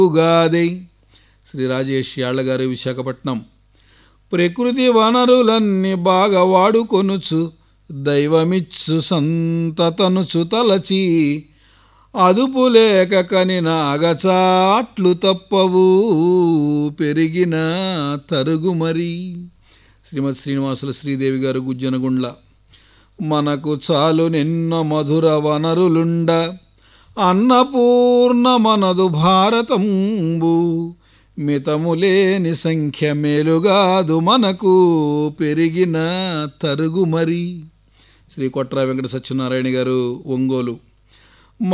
ఉగాది శ్రీ రాజేష్ యాళ్ళగారు విశాఖపట్నం ప్రకృతి వనరులన్నీ బాగా వాడుకొనుచు దైవమిచ్చు సంతతనుచు తలచి అదుపు లేక కనిన అగచాట్లు తప్పవు పెరిగిన తరుగు మరి శ్రీమతి శ్రీనివాసుల శ్రీదేవి గారు గుజ్జనగుండ్ల మనకు చాలు నిన్న మధుర వనరులుండ అన్నపూర్ణ మనదు భారతంబు మితములేని సంఖ్య మేలుగాదు మనకు పెరిగిన తరుగు మరి శ్రీ కొట్ర వెంకట సత్యనారాయణ గారు ఒంగోలు